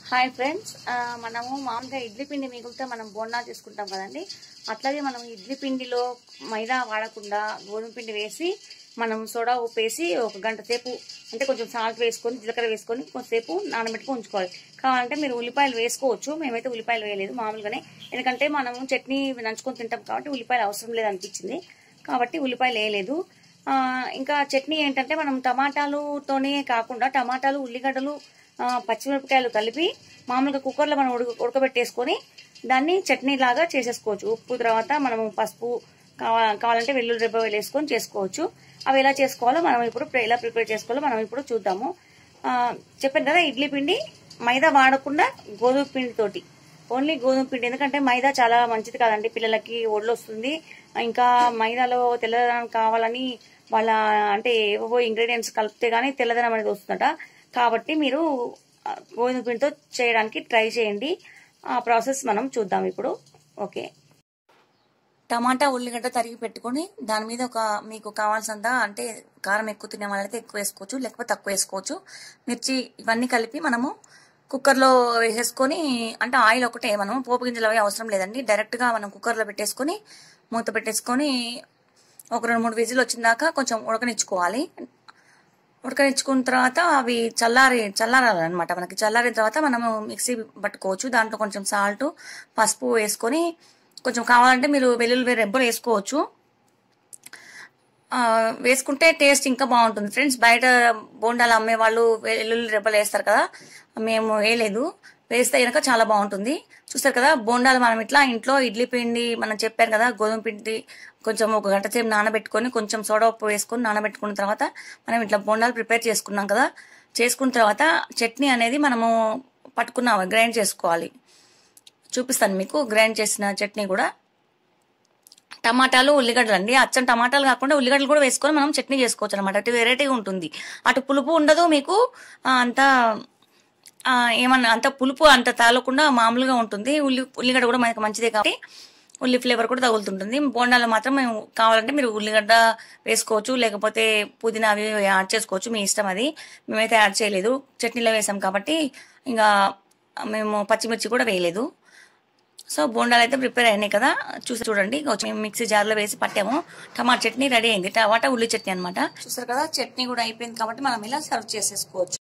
hi friends ఆ, మనము మామూలుగా ఇడ్లీ పిండి మిగిలితే మనం బోండా చేసుకుంటాం కదండి అట్లాగే మనం ఇడ్లీ పిండిలో మైదా వాడకుండా గోధుమ పిండి వేసి మనం సోడా ఉప్పు వేసి ఒక గంట సేపు అంటే కొంచెం సాల్ట్ వేసుకొని జీలకర్ర వేసుకొని కొంచెంసేపు నానబెట్టుకొని ఉంచుకోవాలి కావాలంటే మీరు ఉల్లిపాయలు వేసుకోవచ్చు మేమైతే ఉల్లిపాయలు వేయలేదు మామూలుగానే ఎందుకంటే మనము చట్నీ నంచుకొని తింటాం కాబట్టి ఉల్లిపాయలు అవసరం లేదు అనిపించింది కాబట్టి ఉల్లిపాయలు వేయలేదు ఆ, ఇంకా చట్నీ ఏంటంటే మనం టమాటాలుతోనే కాకుండా టమాటాలు ఉల్లిగడ్డలు ఆ, పచ్చిమిరపకాయలు కలిపి మామూలుగా కుక్కర్లో మనం ఉడక ఉడకబెట్టేసుకొని దాన్ని చట్నీ లాగా చేసేసుకోవచ్చు ఉప్పు తర్వాత మనము పసుపు కావా- కావాలంటే వెల్లుల్లి రెబ్బ వేసుకొని చేసుకోవచ్చు అవి ఎలా చేసుకోవాలో మనం ఇప్పుడు ప్ర- ఎలా ప్రిపేర్ చేసుకోవాలో మనం ఇప్పుడు చూద్దాము ఆ, చెప్పాను కదా ఇడ్లీ పిండి మైదా వాడకుండా గోధుమ పిండితోటి ఓన్లీ గోధుమ పిండి ఎందుకంటే మైదా చాలా మంచిది కాదండి పిల్లలకి ఒళ్ళు వస్తుంది ఇంకా మైదాలో తెల్లదనం కావాలని వాళ్ళ అంటే ఏవో ఇంగ్రీడియంట్స్ కలిపితే గానీ తెల్లదనం అనేది వస్తుందట కాబట్టి మీరు ఆ, గోధుమ పిండితో చేయడానికి ట్రై చేయండి ఆ ప్రాసెస్ మనం చూద్దాం ఇప్పుడు ఓకే టమాటా ఉల్లిగడ్డ తరిగి పెట్టుకొని దాని మీద ఒక మీకు కావాల్సినంత అంటే కారం ఎక్కువ తినే వాళ్ళైతే ఎక్కువ వేసుకోవచ్చు లేకపోతే తక్కువ వేసుకోవచ్చు మిర్చి ఇవన్నీ కలిపి మనము కుక్కర్లో వేసేసుకొని అంటే ఆయిల్ ఒకటే మనం పోపు గింజలు అవి అవసరం లేదండి డైరెక్ట్గా మనం కుక్కర్లో పెట్టేసుకొని మూత పెట్టేసుకొని ఒక రెండు మూడు విజిల్ వచ్చిన దాకా కొంచెం ఉడకనిచ్చుకోవాలి ఉడకనిచ్చుకున్న తర్వాత అవి చల్లారి చల్లారాలన్నమాట మనకి చల్లారిన తర్వాత మనము మిక్సీ పట్టుకోవచ్చు దాంట్లో కొంచెం సాల్ట్ పసుపు వేసుకొని కొంచెం కావాలంటే మీరు వెల్లుల్లి రెబ్బలు వేసుకోవచ్చు ఆ, వేసుకుంటే టేస్ట్ ఇంకా బాగుంటుంది ఫ్రెండ్స్ బయట బోండాలు అమ్మే వాళ్ళు వెల్లుల్లి రెబ్బలు వేస్తారు కదా మేము వేయలేదు వేస్తే కనుక చాలా బాగుంటుంది చూస్తారు కదా బోండాలు మనం ఇట్లా ఇంట్లో ఇడ్లీ పిండి మనం చెప్పారు కదా గోధుమ పిండి కొంచెం ఒక గంట సేపు నానబెట్టుకొని కొంచెం సోడా ఉప్పు వేసుకొని నానబెట్టుకున్న తర్వాత మనం ఇట్లా బోండాలు ప్రిపేర్ చేసుకున్నాం కదా చేసుకున్న తర్వాత చట్నీ అనేది మనము పట్టుకున్నాము గ్రైండ్ చేసుకోవాలి చూపిస్తాను మీకు గ్రైండ్ చేసిన చట్నీ కూడా టమాటాలు ఉల్లిగడ్డలు అండి అచ్చం టమాటాలు కాకుండా ఉల్లిగడ్డలు కూడా వేసుకొని మనం చట్నీ చేసుకోవచ్చు అనమాట అటు వెరైటీగా ఉంటుంది అటు పులుపు ఉండదు మీకు ఆ, అంత ఆ, ఏమన్నా అంత పులుపు అంత తాలకుండా మామూలుగా ఉంటుంది ఉల్లి ఉల్లిగడ్డ కూడా మనకి మంచిదే కాబట్టి ఉల్లి ఫ్లేవర్ కూడా తగులుతుంటుంది బోండాలు మాత్రం మేము కావాలంటే మీరు ఉల్లిగడ్డ వేసుకోవచ్చు లేకపోతే పుదీనా అవి యాడ్ చేసుకోవచ్చు మీ ఇష్టం అది మేమైతే యాడ్ చేయలేదు చట్నీలో వేసాం కాబట్టి ఇంకా మేము పచ్చిమిర్చి కూడా వేయలేదు సో బోండాలు అయితే ప్రిపేర్ అయినాయి కదా చూసి చూడండి కొంచెం మేము మిక్సీ జార్లో వేసి పట్టాము టమాటా చట్నీ రెడీ అయింది టమాటా ఉల్లి చట్నీ అనమాట చూసారు కదా చట్నీ కూడా అయిపోయింది కాబట్టి మనం ఇలా సర్వ్ చేసేసుకోవచ్చు